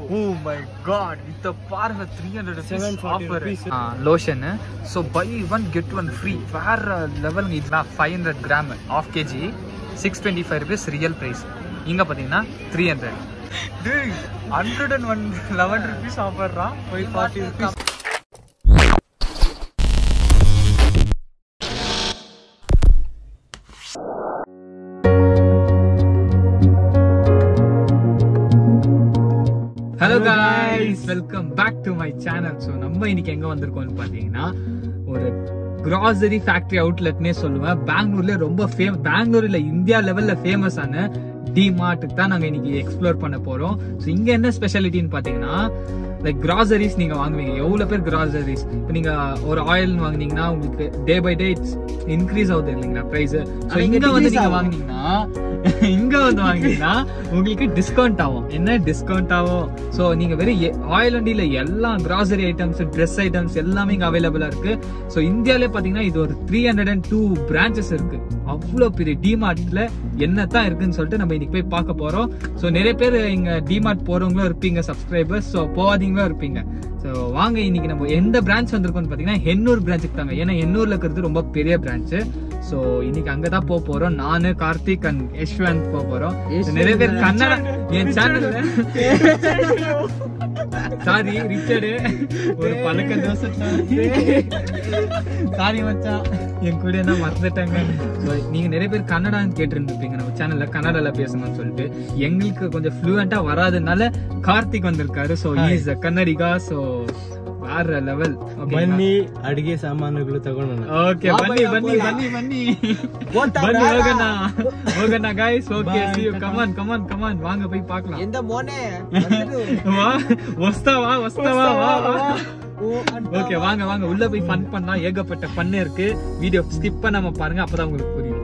O my God இத பாருங்க three hundred 740 offer rupees. Lotion so buy one get one free வேற level இதெல்லாம் five hundred gram half KG six twenty five rupees real price இங்கே பார்த்தீங்கன்னா three hundred hundred and one eleven rupees ஆஃபர்ரா five forty rupees hello guys welcome back to my channel so நம்ம இன்னைக்கு எங்க வந்திருக்கோம்னு பார்த்தீங்கன்னா ஒரு கிராசரி ஃபேக்டரி அவுட்லெட்னே சொல்லுவேன் பெங்களூர்ல ரொம்ப ஃபேமஸ் பெங்களூர் இல்ல இந்தியா லெவல்ல ஃபேமஸான டிமார்ட்டுக்கு தான் நாங்க இன்னைக்கு எக்ஸ்ப்ளோர் பண்ண போறோம் ஸோ இங்க என்ன ஸ்பெஷாலிட்டின்னு பாத்தீங்கன்னா லைக் கிராசரிஸ் நீங்க வாங்குவீங்க எவ்வளவு பேர் கிராசரிஸ் இப்போ நீங்க ஒரு ஆயில் வாங்குனீங்கன்னா உங்களுக்கு day by day it's increase ஆகுது இல்லைங்களா பிரைஸ் ஸோ இங்க வந்து நீங்க வாங்குனீங்கன்னா இங்க வந்து வாங்கினீங்கன்னா உங்களுக்கு டிஸ்கவுண்ட் ஆகும் என்ன டிஸ்கவுண்ட் ஆகும் ஸோ நீங்க வெறும் ஆயில் வண்டியில எல்லா கிராசரி ஐட்டம்ஸ் ட்ரெஸ் ஐட்டம்ஸ் எல்லாமே இங்க அவைலபிளா இருக்கு ஸோ இந்தியாவிலே பாத்தீங்கன்னா இது ஒரு three hundred and two branches இருக்கு அவ்வளோ பெரிய டிமார்ட்ல என்னத்தான் இருக்குன்னு சொல்லிட்டு நம்ம இன்னைக்கு போய் பார்க்க போறோம் ஸோ நிறைய பேர் இங்க டிமார்ட் போறவங்களும் இருப்பீங்க சப்ஸ்கிரைபர்ஸ் ஸோ போகாதீங்களும் இருப்பீங்க ஸோ வாங்க இன்னைக்கு நம்ம எந்த பிரான்ச் வந்திருக்கோம்னு பார்த்தீங்கன்னா எண்ணூர் பிரான்ச்சுக்கு தாங்க ஏன்னா எண்ணூர்ல இருக்கிறது ரொம்ப பெரிய பிரான்ச் ஸோ இன்னைக்கு அங்கே தான் போக போறோம் நானு கார்த்திக் அண்ட் யஷ்வந்த் போக போறோம் நிறைய பேர் கன்னடா என் சேனல்ல சாரி ரிச்சர்டு ஒரு பழக்க தோசை சாரி மச்சான் என் கூட என்ன மறந்துட்டாங்க So, நீங்க நிறைய பேர் கன்னடான்னு கேட்டிருந்துருப்பீங்க நம்ம சேனல்ல கன்னடால பேசணும்னு சொல்லிட்டு எங்களுக்கு கொஞ்சம் ஃப்ளூயண்டா வராதனால கார்த்திக் வந்திருக்காரு ஸோ இஸ் கன்னடிகா ஸோ வேற லெவல் ಬನ್ನಿ ಅಡಿಗೆ ಸಾಮಾನುಗಳು ತಗೊಂಡು ಓಕೆ ಬನ್ನಿ ಬನ್ನಿ ಬನ್ನಿ ಬನ್ನಿ ಬನ್ನಿ ಹೋಗೋಣ ಹೋಗೋಣ guys okay see you come on come on come on வாங்க போய் பார்க்கலாம் எந்த மோனே வா வஸ்தாவா வஸ்தாவா வா ஓகே வாங்க வாங்க உள்ள போய் ஃபன் பண்ணா ஏகப்பட்ட ஃபன் இருக்கு வீடியோ ஸ்கிப் பண்ணாம பாருங்க அப்பதான் உங்களுக்கு புரியும்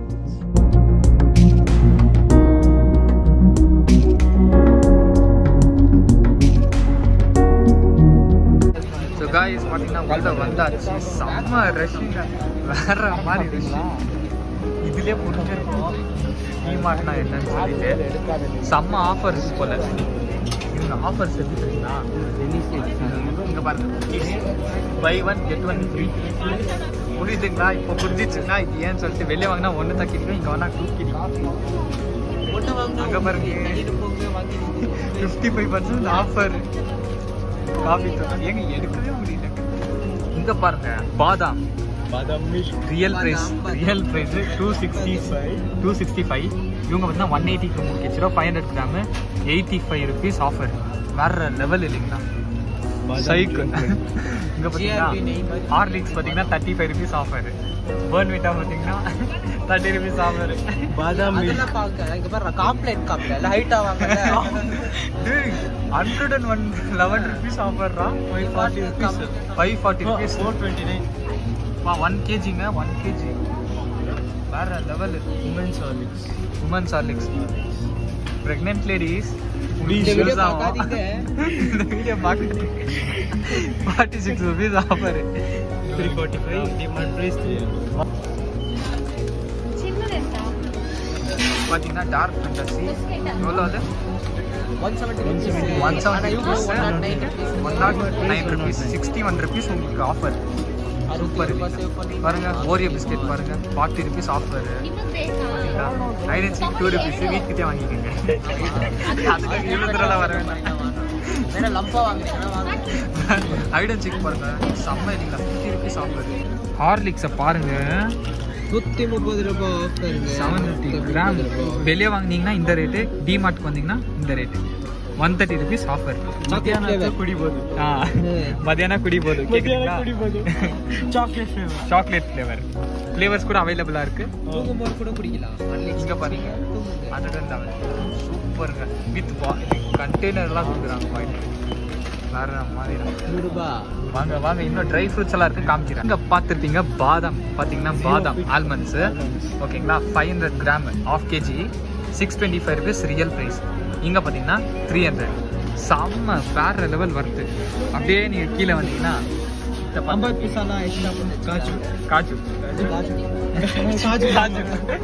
ஸோ காய்ஸ் பார்த்தீங்கன்னா உள்ள வந்தாச்சு செம்ம ரஷ்ஷிங்க வேற மாதிரி ரஷ் இதுலயே புரிஞ்சிருக்கும் டிமார்ட்னா என்னன்னு சொல்லிட்டு செம்ம ஆஃபர்ஸ் போல இவங்க ஆஃபர்ஸ் எப்படி தெரியுங்களா இங்க பாருங்க buy one get one free புரியுதுங்களா இப்போ புரிஞ்சிச்சுன்னா இது ஏன்னு சொல்லிட்டு வெளியே வாங்கினா ஒன்று தான் கிடைக்கும் இங்கே வேணா டூ கிடைக்கும் ஒண்ணு வாங்க அங்க பாருங்க fifty five percent offer coffee தூக்கம் ஏங்க எடுக்கவே முடியல இங்க பாருங்க badam badam milk real price real price two sixty two sixty five இவங்க பார்த்தீங்கன்னா ஒன் எயிட்டிக்கு மூணு கிச்சிரோ five hundred gram eighty five rupees offer வேற லெவல் இல்லைங்களா சைக்கு இங்க பார்த்தீங்கன்னா ஹார்லிக்ஸ் பார்த்தீங்கன்னா thirty five rupees offer Bournvita பார்த்தீங்கன்னா thirty rupees offer badam milk அதெல்லாம் பாக்க இங்க பாரு காம்ப்ளேட் காப்ல இல்ல ஹைட்டா வாங்கல hundred and one eleven rupees ஆஃபர்ரா five forty rupees five forty rupees four twenty nine one கேஜிங்க ஒன் கேஜி வேற level women's Horlicks women's Horlicks pregnant ladies இந்த வீடியோ பார்க்காதீங்க இந்த வீடியோ பார்க்க forty six rupees offer three forty five demand price பார்த்தீங்கன்னா Dark Fantasy எவ்வளோ அது one seventy one seventy rupees one nine rupees one nought nine rupees sixty one rupees உங்களுக்கு offer super பாருங்க Oreo biscuit பாருங்க forty rupees offer ஐடன் சிக் two rupees வீட்டுக்கிட்டே வாங்கிக்கோங்க அதுக்கு இவ்வளோ தூரம் வர வேண்டாம் வேற லம்பா வாங்குறீங்கன்னா வாங்க ஐடன் சிக் பாருங்க செம்ம இல்லைங்களா ஃபிஃப்டி ருபீஸ் ஆஃபர் ஹார்லிக்ஸை பாருங்க நூத்தி முப்பது ரூபாய் ஆஃபருங்க செவன் ஃபிஃப்டி கிராம் வெளியே வாங்குனீங்கன்னா இந்த ரேட்டு டிமார்ட் வந்தீங்கன்னா இந்த rate one thirty rupees offer flavor. ಕುಡಿಬೋದು ஆ மத்தியானா குடிபோது கேக்குதுங்களா chocolate flavour chocolate flavour flavours கூட அவைலபிளா இருக்கு தூங்கும்போது கூட குடிக்கலாம் இங்க பாருங்க ஹண்ட்ரட் அண்ட் லெவன் சூப்பருங்க வித் கண்டெய்னர்லாம் கொடுக்குறாங்க பாயிண்ட் வேற மாதிரி தான். நூறு ரூபாய் வாங்க வாங்க இன்னும் ட்ரை ஃப்ரூட்ஸ் எல்லாம் இருக்கு காமிக்கிறேன் இங்க பார்த்துருப்பீங்க பாதாம் பார்த்தீங்கன்னா பாதாம் ஆல்மண்ட்ஸ் ஓகேங்களா five hundred gram half KG six twenty five rupees real price இங்க பார்த்தீங்கன்னா த்ரீ ஹண்ட்ரட் செம்ம வேற லெவல் வருது அப்படியே நீங்க கீழே வந்தீங்கன்னா சப்பாத்தி ಅಂಬತ್ತು ಪೀಸನ ಎಷ್ಟು ಕಾಜು காஜு ಕಾಜು காஜு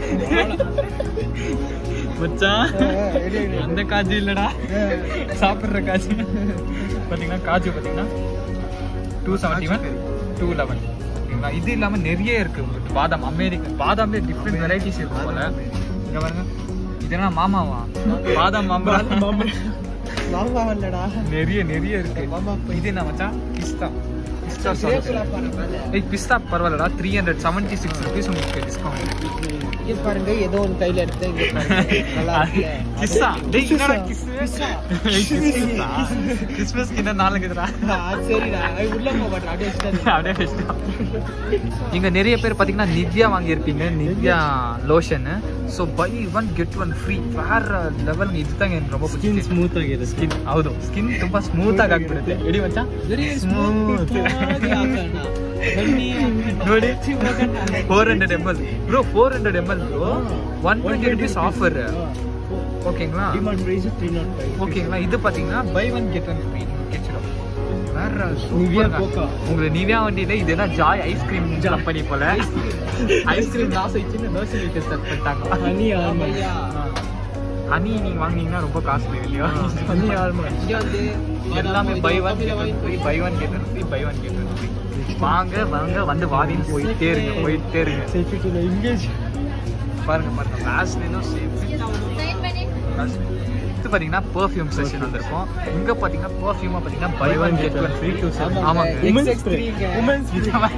மச்சான் அந்த காஜு இல்லடா சாப்பிடுற காஜு பாத்தீங்கன்னா காஜு பாத்தீங்கன்னா two seventy one two eleven ஓகேங்களா இது இல்லாம நிறைய இருக்கு உங்களுக்கு பாதாம் அமெரிக்கன் பாதாம்ல டிஃப்ரெண்ட் வெரைட்டிஸ் இருக்கு போல இங்க பாருங்க இதெல்லாம் மாமாவா பாதாம் மாம்பழம் ಮಾವ ಅಲ್ಲಡ நிறைய நிறைய இருக்கு இது என்ன மச்சான் பிஸ்தா பிஸ்தா சாப்பிட்டு ஏய் பிஸ்தா பரவாயில்லடா three hundred seventy six rupees உங்களுக்கு டிஸ்கவுண்ட் இங்க பாருங்க ஏதோ ஒன்று கையில எடுத்து இங்க பாருங்க. நல்லா இருக்குல்ல? கிஸ்ஸா டேய் என்னடா கிஸ் கிஸ்ஸா. கிறிஸ்மஸ்க்கு என்ன நாளுக்குதுடா அது சரிடா அது உள்ள போக மாட்டேன் அப்படியே வச்சுட்டாரு. அப்படியே வச்சுட்டோம். இங்க நிறைய பேர் பாத்தீங்கன்னா நிவ்யா வாங்கியிருப்பீங்க Nivea lotion so buy one get one free வேற ಲೆವೆಲ್ இதுதாங்க எனக்கு ரொம்ப ಸ್ಕಿನ್ பிடிச்சிருக்கு ಸ್ಮೂತ್ ಆಗಿದೆ ಸ್ಕಿನ್ ಹೌದು ಸ್ಕಿನ್ ತುಂಬಾ ಸ್ಮೂತ್ ಆಗಿ ಆಗ್ಬಿಡುತ್ತೆ ಎಡಿ ಮಚ್ಚ Very smooth ಆಗಿ ಹಾಕೋಣ. ಬನ್ನಿ ನೋಡಿ four hundred M L bro four hundred M L bro one twenty rupees offer ஓகேங்களா demand price three nought five ஓகேங்களா இது பாத்தீங்கன்னா buy one get one free கிடைச்சிடும் வேற Nivea சூப்பர் Coca. உங்களுக்கு நிவியா வண்டியில இது என்ன ஜாய் ஐஸ்கிரீம் கம்பெனி போல ஐஸ்கிரீம் லாஸ் ஆயிடுச்சுன்னு நர்சரி வைக்க ஸ்டார்ட் பண்ணிட்டாங்க ಹನಿ ಆಲ್ಮಂಡ್ ஐயா, ஹனி நீங்க வாங்குனீங்கன்னா ரொம்ப காஸ்ட்லி இல்லையா ಹನಿ ಆಲ್ಮಂಡ್ இங்க வந்து எல்லாமே பாதாம் பை இது ஒன் கம்மியில வாங்கி free buy one get one free buy one get one free வாங்க வாங்க வந்து வாதின்னு போயிட்டே இருங்க போயிட்டே இருங்க ಸೇಫಿ ಟು ಎಂಗೇಜ್ பாருங்க பாருங்க வேஸ்லினும் சேஃப் இது பாத்தீங்கன்னா பெர்ஃப்யூம் செஷன் வந்திருக்கும் இங்க பாத்தீங்கன்னா பெர்ஃப்யூமா பாத்தீங்கன்னா buy one get one free two ஆமாங்க. ஆமாங்க ವುಮೆನ್ಸ್ XX3 ಸ್ಪ್ರೇ ಗೆ. ವುಮೆನ್ಸ್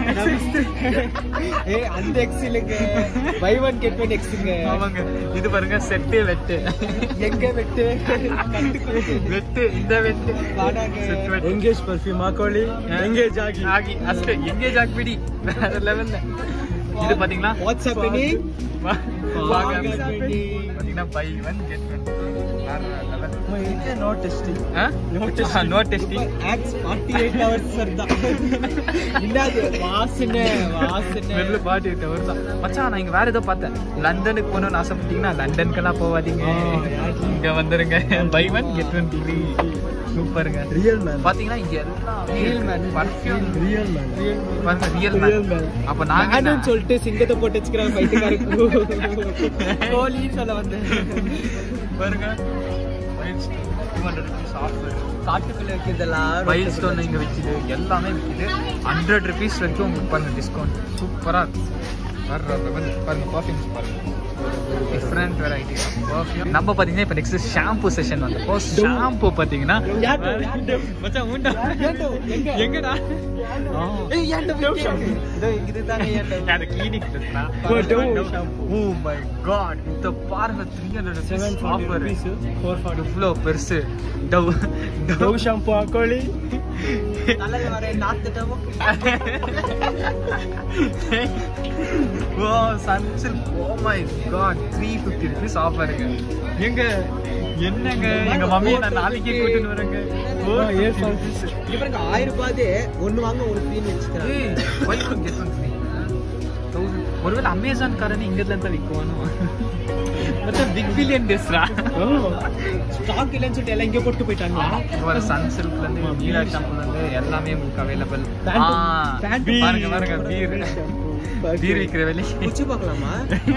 ஏய் அந்த எக்ஸிலுங்க பை ஒன் கெட் ஒன் எக்ஸுங்க ஆமாங்க இது பாருங்க செட்டு வெட்டு எங்க வெட்டு கட்டுக்கு வெட்டு இந்த வெட்டு வாடாங்க. செட் வெட்டு ಎಂಗೇಜ್ ಪರ್ಫ್ಯೂಮ್ ಹಾಕೊಳ್ಳಿ ಎಂಗೇಜ್ ಆಗಿ ஆகி அಷ್ಟೇ ಎಂಗೇಜ್ ಆಗ್ಬಿಡಿ வேற ಲೆವೆಲ್ இது பாத்தீங்கன்னா வாட்ஸ் ஹேப்பனிங் வா- What's வாங்க. happening? பாத்தீங்கன்னா பை ஒன் கெட் ஒன் வேற level. ನೋ ಟೆಸ್ಟಿಂಗ್ ஆ? No ஆ, testing. no testing. Axe 48 hours சர்தா இன்னாது வாசனை வாசனை ஸ்மெல்லு பாட்டி வருதா மச்சான் நான் இங்க வேற ஏதோ பார்த்தேன் லண்டனுக்கு போகணும்னு ஆசைப்பட்டீங்கன்னா லண்டனுக்கெல்லாம் போகாதீங்க இங்க வந்துருங்க buy one get one free சூப்பருங்க ರಿಯಲ್ ಮ್ಯಾನ್ பாத்தீங்கன்னா இங்க எல்லாமே Real man. Perfume real man பாருங்க ரியல் Real மேன் man. அப்ப நாங்க நானும் என்ன? சொல்லிட்டு சிங்கத்தை போட்டு வச்சுக்கிறாங்க பைத்துக்காருக்கு கோழின்னு சொல்ல வந்தேன் பாருங்க Wild Stone, 200 rupees offer. காட்டுக்குள்ள வைக்கிறதெல்லாம் வைல்ட் ஸ்டோன் இங்க விக்குது எல்லாமே விக்குது ஹண்ட்ரட் ருபீஸ் வரைக்கும் உங்களுக்கு பாருங்க டிஸ்கவுண்ட் சூப்பரா இருக்கு வர்ற level. பாருங்க பர்ஃப்யூம்ஸ் பாருங்க டிஃப்ரெண்ட் வெரைட்டி பர்ஃப்யூம் நம்ம பாத்தீங்கன்னா இப்போ நெக்ஸ்ட் ஷாம்பு செஷன் வந்தப்போ ஷாம்பு பாத்தீங்கன்னா யார்டா? யார்டா? மச்சான் உண்டா ஏன்டா? எங்க? எங்கடா ஆ. ஏய், ஏன்டா விட்டு? இதோ இதுதாங்க ஏன்டா அது கிளினிக் இருக்குடா Oh, Dove oh my God இந்த பாருங்க three hundred seven forty offer rupees four forty இவ்வளோ பெருசு டவ் ಡವ್ ಶಾಂಪೂ ಹಾಕೊಳ್ಳಿ தலையில வர நாத்து Dove oh Sunsilk oh my God three fifty rupees ஆஃபருங்க எங்க என்னங்க எங்க மம்மியை நான் நாளைக்கே கூட்டிட்டு வரேங்க ஓ ஆ, yes, yes, sir. இங்க பாருங்க ஆயிரம் ரூபாய் ஒண்ணு வாங்க ஒரு ஃப்ரீன்னு வச்சுக்கிறாங்க ஏய் why you get one free? Thousand. ஒருவேளை அமேசான் காரனே இங்க இருந்து விற்குவானோ மச்சான் பிக் பில்லியன் டேஸ்ரா ஸ்டாக் இல்லைன்னு சொல்லிட்டு எல்லாம் இங்க போட்டு போயிட்டாங்க ஒரு சன் சில்க்ல இருந்து மீரா ஷாம்புல இருந்து எல்லாமே உங்களுக்கு அவைலபிள் Phantom. Phantom. பாருங்க பாருங்க பீர் பீர் விக்கிற வெளி குச்சி பார்க்கலாமா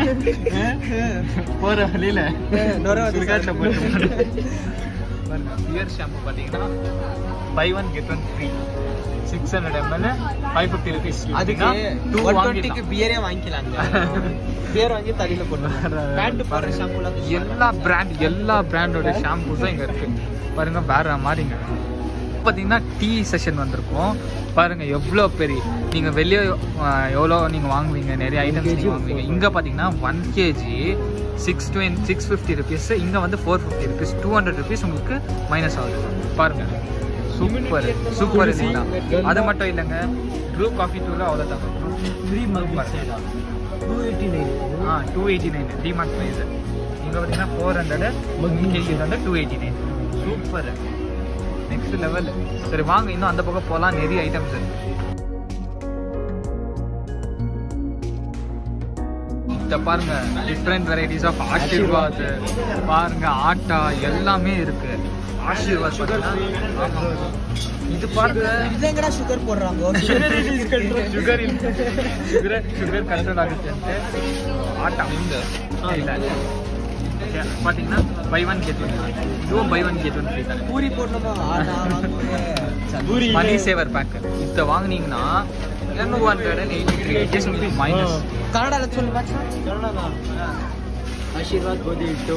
போற வழியில நொர வந்து சுடுகாட்டுல சாப்பிடு. போட்டு பாருங்க பியர் ஷாம்பு பாத்தீங்கன்னா buy one get one free six hundred ML five fifty rupees அதுக்கு டூ ஒன் வாங்கிக்கலாம் டுவெண்ட்டிக்கு பியரே வாங்கிக்கலாங்க பியர் வாங்கி தடியில போட்டு பேண்ட் போடுற ஷாம்புலாம் எல்லா பிராண்ட் எல்லா பிராண்டோட ஷாம்பூஸும் இங்க இருக்கு பாருங்க வேற மாதிரிங்க பார்த்தீங்கன்னா டீ செஷன் வந்திருக்கும் பாருங்க எவ்வளோ பெரிய நீங்க வெளியே எவ்வளோ நீங்க வாங்குவீங்க நிறைய ஐட்டம்ஸ் நீங்க வாங்குவீங்க இங்க பார்த்தீங்கன்னா one KG six twenty six fifty rupees இங்க வந்து four fifty rupees two hundred rupees உங்களுக்கு மைனஸ் ஆகுது பாருங்க சூப்பர் சூப்பர் இல்லைங்களா அது மட்டும் இல்லைங்க ப்ளூ காஃபி டூல அவ்வளோதான் three mug two eighty nine ஆ two eighty nine DMart price இங்கே பார்த்தீங்கன்னா ஃபோர் ஹண்ட்ரட் கேஜி வந்து two eighty nine super next level சரி வாங்க இன்னும் அந்த பக்கம் போகலாம் நிறைய ஐட்டம்ஸ் இருக்கு இத பாருங்க டிஃப்ரெண்ட் வெரைட்டிஸ் ஆஃப் ஆஷிர்வாத் பாருங்க ஆட்டா எல்லாமே இருக்கு ஆஷிர்வாத் பாத்தீங்கன்னா, ஆமா. இது பாருங்க ಇದೆಂಗಡ ಶುಗರ್ போடுறாங்க sugar sugar sugar sugar control ஆகுது ஆட்டா இல்ல Okay, பாத்தீங்கன்னா பை ஒன் கெட் ஒன் இதுவும் buy one get one free தானே பூரி போடணுமா ஆனா பூரி மணி சேவர் பேக் இத வாங்குனீங்கன்னா இரநூறு hundred and eighty three rupees உங்களுக்கு மைனஸ் ಕನ್ನಡ சொல்லு ಬಾಚ ಆಶೀರ್ವಾದ್ ಗೋಧಿ ಹಿಟ್ಟು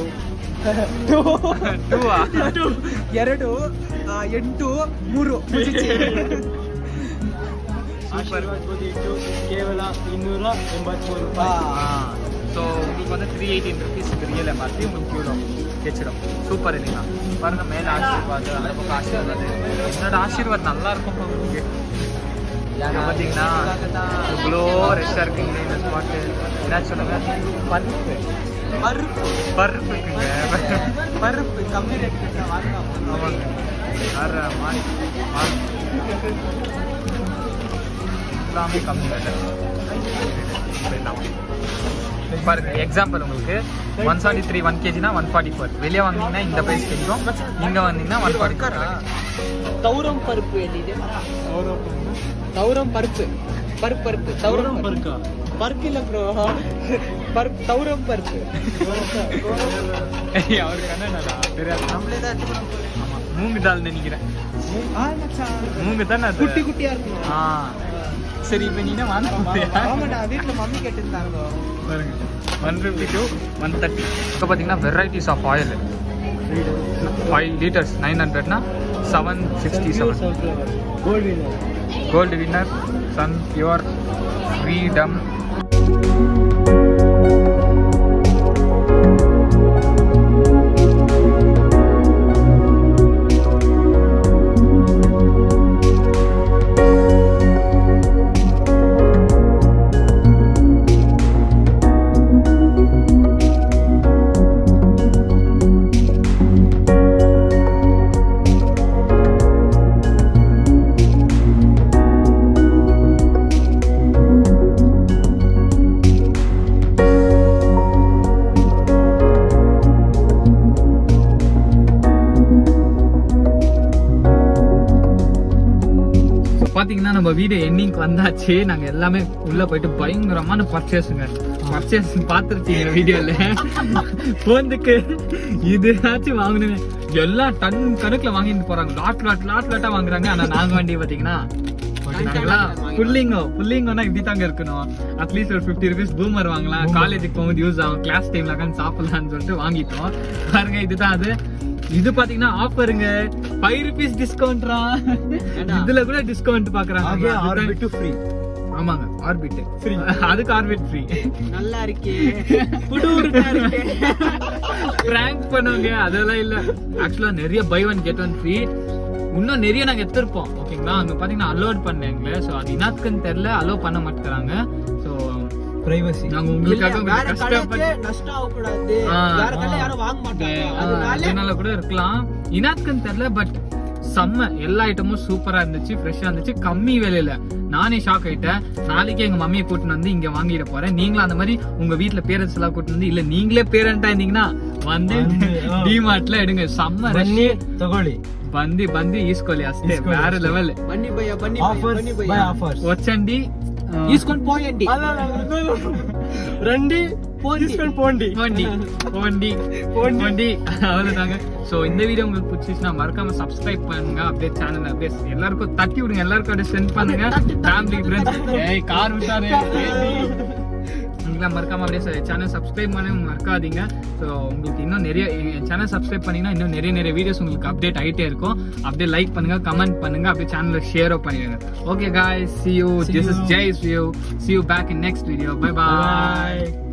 டூவா ಎರಡು ಆ, ಎಂಟು ಮೂರು ಆಶೀರ್ವಾದ್ ಗೋಧಿ ಹಿಟ್ಟು ಕೇವಲ ಇನ್ನೂರ ಎಂಬತ್ಮೂರು ರೂಪಾಯಿ ஸோ உங்களுக்கு வந்து three eighteen rupees real MRP உங்களுக்கு இவ்வளோ கிடைச்சிடும் சூப்பர் இல்லைங்களா பாருங்க மேலே ஆசீர்வாத் அந்த பக்கம் ஆசீர்வாத் என்னோட ஆசீர்வாத் நல்லா இருக்கும் உங்களுக்கு இங்க பார்த்தீங்கன்னா இவ்வளோ ரெஷ்ஷாக இருக்குங்க இந்த ஸ்பாட்டு என்ன சொல்லுங்க பருப்பு பருப்பு பருப்பு இருக்குங்க பருப்பு கம்மி ரேட் வாங்கலாம் ஆமாங்க வேற மாதிரி மாறி. எல்லாமே கம்மி ரேட்டு பாருங்க எக்ஸாம்பிள் உங்களுக்கு ஒன் செவன்டி த்ரீ ஒன் கேஜினா ஒன் ஃபார்ட்டி ஃபோர் வெளியே வாங்கினீங்கன்னா இந்த ப்ரைஸ் கிடைக்கும் இங்கே வந்தீங்கன்னா ஒன் ஃபார்ட்டி ஃபோர் தௌரம் பருப்பு ಎಲ್ಲಿದೆ தௌரம் பருப்பு பருப்பு பருப்பு தௌரம் பருப்பு பருப்பு இல்ல ப்ரோ பருப்பு தௌரம் பருப்பு அவர் கண்ணடா தெரியாது நம்மளே தான் ஆமா மூங்கு தால் நினைக்கிறேன் மூங்கு தானே அது குட்டி குட்டியா இருக்கும் ஆ சரி இப்போ நீங்க வாங்க ஆமாடா வீட்டுல மம்மி கேட்டிருந்தாங்க பாருங்க one fifty two one thirty இப்போ பார்த்தீங்கன்னா varieties of oil five litres nine ஹண்ட்ரட்னா seven sixty seven Gold Winner Gold Winner Sunpure Freedom பாத்தீங்கன்னா நம்ம வீடியோ எண்ணிங்க்கு வந்தாச்சு நாங்க எல்லாமே உள்ள போயிட்டு பயங்கரமான பர்ச்சேஸுங்க பர்ச்சேஸ் பார்த்துருச்சீங்க வீடியோல போந்துக்கு இதுனாச்சும் வாங்கணுங்க எல்லாம் டன் கணக்குல வாங்கிட்டு போறாங்க லாட் லாட் லாட் லாட்டா வாங்குறாங்க ஆனா நாங்க வண்டி பாத்தீங்கன்னா புல்லிங்கோ புல்லிங்கோனா இப்படி தாங்க இருக்கணும் அட்லீஸ்ட் ஒரு ஃபிஃப்டி ருபீஸ் பூமர் வாங்கலாம் காலேஜுக்கு போகும்போது யூஸ் ஆகும் கிளாஸ் டைம்ல உட்காந்து சாப்பிடலாம்னு சொல்லிட்டு வாங்கிட்டோம் பாருங்க இதுதான் அது இது பாத்தீங்கன்னா ஆஃபருங்க ஃபைவ் ருபீஸ் டிஸ்கவுண்ட்ரா இதுல கூட டிஸ்கவுண்ட் பாக்குறாங்க ಆರ್ಬಿಟ್ಟು ಫ್ರೀ ஆமாங்க ஆர்பிட் ஃப்ரீ அதுக்கு ஆர்பிட் ஃப்ரீ நல்லா இருக்கே புது உருட்டா இருக்கே பிராங்க் பண்ணுவாங்க அதெல்லாம் இல்ல ஆக்சுவலா நிறைய buy one get one free இன்னும் நிறைய நாங்க எடுத்திருப்போம் ஓகேங்களா அங்க பாத்தீங்கன்னா அலோட் பண்ணாங்களே சோ அது இனாத்துக்குன்னு தெரியல அலோ பண்ண மாட்டேங்கிறாங்க சோ ಪ್ರೈವಸಿ நாங்க உங்களுக்காக இல்ல, வேற கொஞ்சம் கடைக்கு கஷ்டப்பட்டு நஷ்டம் ஆகக்கூடாது ஆ. வேற கடையில யாரும் வாங்க மாட்டாங்க ஆ, அதனால அதனால கூட இருக்கலாம் இனாத்துக்குன்னு தெரியல பட் செம்ம எல்லா ஐட்டமும் சூப்பரா இருந்துச்சு ஃப்ரெஷ்ஷா இருந்துச்சு கம்மி விலையில நானே ஷாக் ஆயிட்டேன் நாளைக்கு எங்க மம்மியை கூட்டிட்டு வந்து இங்க வாங்கிட போறேன் நீங்களும் அந்த மாதிரி உங்க வீட்ல பேரண்ட்ஸ் எல்லாம் கூட்டிட்டு வந்து இல்ல நீங்களே பேரண்டா இருந்தீங்கன்னா வந்து வந்து, ஆ. டிமார்ட்ல எடுங்க செம்ம ಬನ್ನಿ ரஷ் ತಗೊಳ್ಳಿ ಬಂದಿ ಬಂದಿ ಈಸ್ಕೊಳ್ಳಿ ಅಷ್ಟೇ ಈಸ್ಕೊಳ್ಳಿ ಬೇರೆ ಅಷ್ಟೇ. ಲೆವೆಲ್ ಬನ್ನಿ ಭಯ್ಯ ಬನ್ನಿ ಭಯ್ಯ, ಆಫರ್ಸ್ ಬನ್ನಿ ಬೈ ಭಯ್ಯ ಆಫರ್ಸ್ వచ్చండి ఈసుకొని పోయండి ರಂಡಿ போண்டி. తీసుకొని పోండి போண்டி போண்டி போண்டி அவ்வளவுதாங்க சோ இந்த வீடியோ உங்களுக்கு பிடிச்சிச்சுன்னா மறக்காம சப்ஸ்கிரைப் பண்ணுங்க அப்படியே சேனல் அப்படியே எல்லாருக்கும் தட்டி விடுங்க எல்லாருக்கும் அப்படியே சென்ட் பண்ணுங்க ஃபேமிலி ஃப்ரெண்ட்ஸ் ஏய் கார் விட்டாரு நீங்களாம் மறக்காம அப்படியே சேனல் சப்ஸ்கிரைப் பண்ண மறக்காதீங்க ஸோ உங்களுக்கு இன்னும் நிறைய சேனல் சப்ஸ்கிரைப் பண்ணீங்கன்னா இன்னும் நிறைய நிறைய வீடியோஸ் உங்களுக்கு அப்டேட் ஆகிட்டே இருக்கும் அப்படியே லைக் பண்ணுங்க கமெண்ட் பண்ணுங்க அப்படியே சேனலை ஷேரோ பண்ணிடுங்க okay guys see you See this is you. Jay see you see you back in next video bye bye Bye.